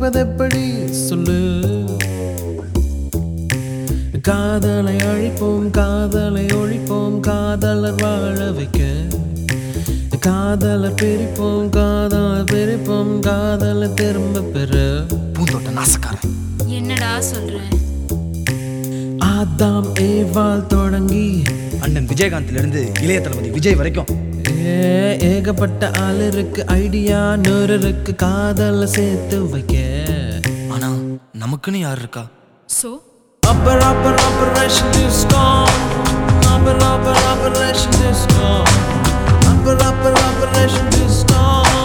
பிரிப்பதெப்படி சொல்லு காதலை அழிப்போம் காதலை ஒழிப்போம் காதலர் வாழ வைக்க காதலை பிரிப்போம் காதலை பிரிப்போம் காதலை திரும்ப பெற பூந்தோட்ட நாசக்காரன் என்னடா சொல்ற ஆதாம் ஏவாள் தொடங்கி அண்ணன் விஜயகாந்த்ல இருந்து இளைய தளபதி விஜய் வரைக்கும் ஏ, ஏகப்பட்ட ஆள் இருக்கு ஐடியா நூறு இருக்கு காதலை சேர்த்து வைக்க ஆனா நமக்குன்னு யார் இருக்கா so Upper, upper, operation disco. Upper, upper, operation disco. Upper, upper, operation disco.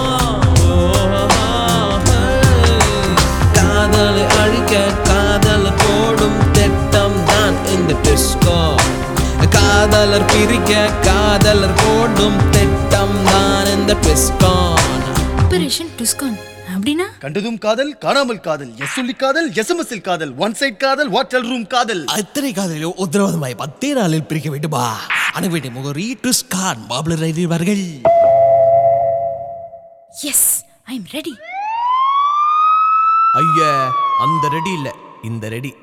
காதலை அழிக்க காதலை போடும் திட்டம் தான் இந்த டிஸ்கோ காதலர் பிரிக்க காதலர் போடும் திட்டம் தான் இந்த டிஸ்கான் ஆபரேஷன் டுஸ்கான் அப்படின்னா கண்டதும் காதல் காணாமல் காதல் எஸ் சொல்லி காதல் எஸ்எம்எஸ்ஸில் காதல் ஒன் சைட் காதல் வாட்டர் ரூம் காதல் அத்தனை காதலிலும் உத்தரவாதமாய் பத்தே நாளில் பிரிக்க வேண்டுமா அணுவேண்டிய முகரி டுஸ்கான் பாபுலர் அறிவார்கள் எஸ் ஐ எம் ரெடி ஐயா அந்த ரெடி இல்ல இந்த ரெடி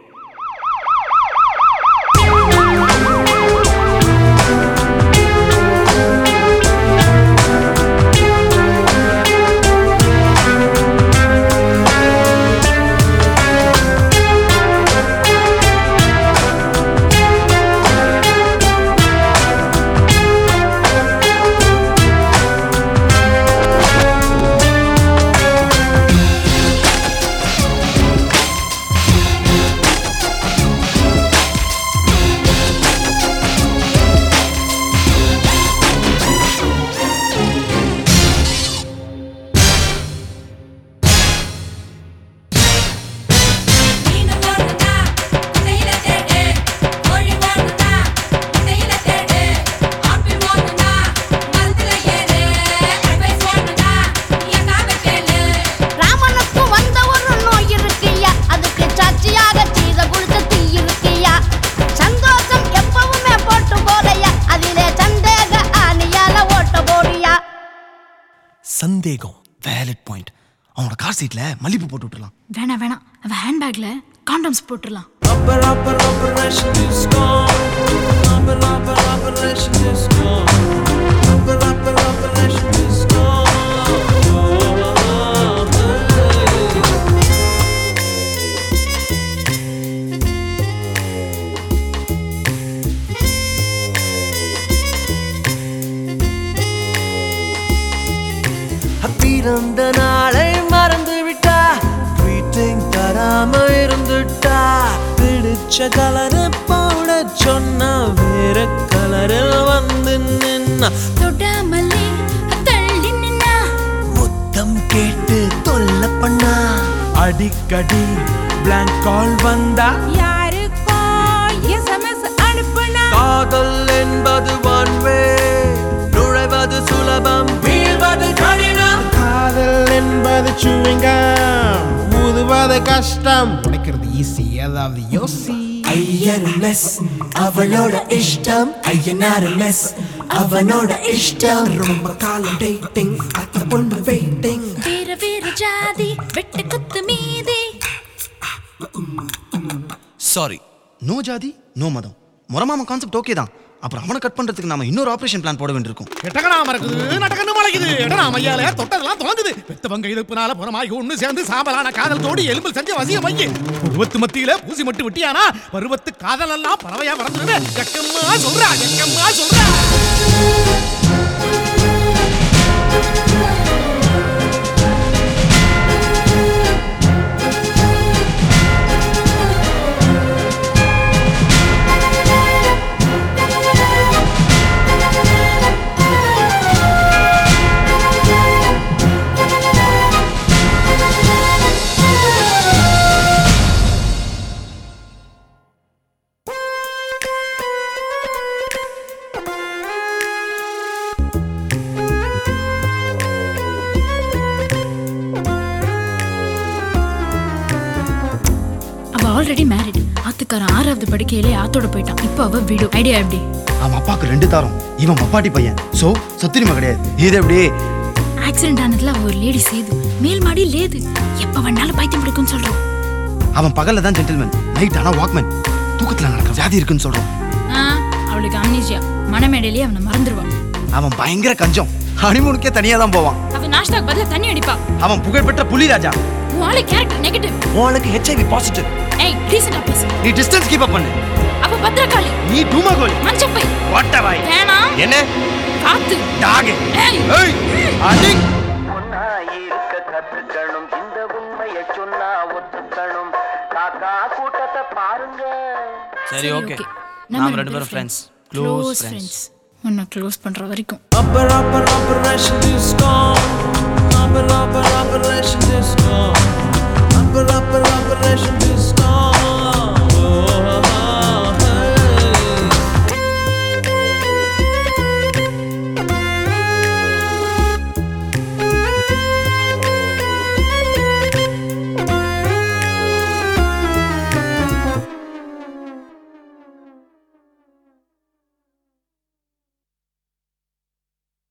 மீனு போடுனா இதையில தேடு கோழி போடுனா இதையில தேடு ஆப்பிள் போடுனா மரத்துல ஏறு அட்வைஸ் போடுனா எங்காக கேளு ராமனுக்கு வந்த ஒரு நோய் இருக்குய்யா அதுக்கு சாட்சியாக சீத குளிச்ச தீ இருக்குய்யா சந்தோஷம் எப்பவுமே போட்டு போதையா அதிலே சந்தேக ஆணியால ஓட்ட போறியா சந்தேகம் வேலிட் பாயிண்ட் அவனோட கார் சீட்ல மல்லிப்பூ போட்டு விட்டுலாம் வேணாம் வேணாம் அவ ஹேண்ட்பேக்ல காண்டம்ஸ் போட்டுடலாம் Upper, upper, operation disco. Upper, upper, operation disco. Upper, upper, operation disco. பிறந்த நாளை மறந்து விட்டா ட்வீட்டிங் தராம இருந்துட்டா பிடிச்ச கலரு போட சொன்னா வேற கலரில் வந்து நின்னா தொடாமலே தள்ளி நின்னா முத்தம் கேட்டு தொல்ல பண்ணா அடிக்கடி பிளாங்க் கால் வந்தா யாருக்கோ எஸ்எம்எஸ் அனுப்புனா காதல் என்பது ஒன்வே நுழைவது சுலபம் வீழ்வது கடினம் காதல் என்பது சுவிங்கம் ஊதுவது கஷ்டம் உடைக்கிறது ஈஸி ஏதாவது யோசி ஐயர் மெஸ் அவளோட இஷ்டம் ஐயனார் மெஸ் அவனோட இஷ்டம் ரொம்ப காலம் டேட்டிங் அந்த பொண்ணு வெயிட்டிங் வேற வேற ஜாதி வெட்டு குத்து மீதி சாரி நோ ஜாதி நோ மதம் முறமாம கான்செப்ட் ஓகே தான் அப்புறம் அவனை கட் பண்றதுக்கு நாம இன்னொரு ஆபரேஷன் பிளான் போட வேண்டியிருக்கும் எட்டகனாம இருக்குது நடக்கன்னு முளைக்குது எட்டனாம ஐயால தொட்டதெல்லாம் தொலைஞ்சுது பெத்தவங்க இழுப்புனால புறமாகி ஒண்ணு சேர்ந்து சாம்பலான காதல் தோடி எலும்பில் செஞ்ச வசிய மைய பருவத்து மத்தியில பூசி மட்டும் விட்டியானா பருவத்து காதல் எல்லாம் பறவையா பறந்துருவே எக்கம்மா சொல்றா எக்கம்மா சொல்றா அவ ஆல்ரெடி மேரிட் ஆத்துக்காரன் ஆறாவது படிக்கையிலே ஆத்தோட போயிட்டான் இப்போ அவ வீடு ஐடியா எப்படி அவன் அப்பாவுக்கு ரெண்டு தாரம் இவன் பப்பாட்டி பையன் சோ சொத்துரிமை கிடையாது இது எப்படி ஆக்சிடென்ட் ஆனதுல அவ ஒரு லேடி சேது மேல் மாடி லேது எப்ப வேணாலும் பைத்தியம் பிடிக்கும்னு சொல்றோம் அவன் பகல்ல தான் ஜென்டில்மேன் நைட் ஆனா வாக்மேன் தூக்கத்துல நடக்கிற வியாதி இருக்குன்னு சொல்றோம் ஆ, அவளுக்கு அம்னீசியா மனமேடையிலேயே அவனை மறந்துடுவா அவன் பயங்கர கஞ்சம் ஹனிமூனுக்கே தனியா தான் போவான் அவ நாஷ்டாக்கு பதிலா தண்ணி அடிப்பா அவன் புகழ்பெற்ற புலிராஜா உன் ஆளு கேரக்டர் நெகட்டிவ் உனக்கு ஹெச்ஐவி பாசிட்டிவ் ஏய் டீசெண்டா பேசு நீ டிஸ்டன்ஸ் கீப் அப் பண்ணு அப்ப பத்திரகாளி நீ டூமகோல் மஞ்சப்பை வாட்டவாய் வேணாம் என்ன காத்து டாக் ஏய் ஏய் அடிங் பொண்ணா இருக்க கத்துக்கணும் இந்த உண்மையை சொன்னா ஒத்துக்கணும் காக்கா கூட்டத்தை பாருங்க சரி ஓகே okay. நாம ரெண்டு பேரும் friends close close friends friends உன்னை க்ளோஸ் பண்ற வரைக்கும் Upper, upper, operation disco. Upper, upper, operation disco. Upper, upper, operation disco.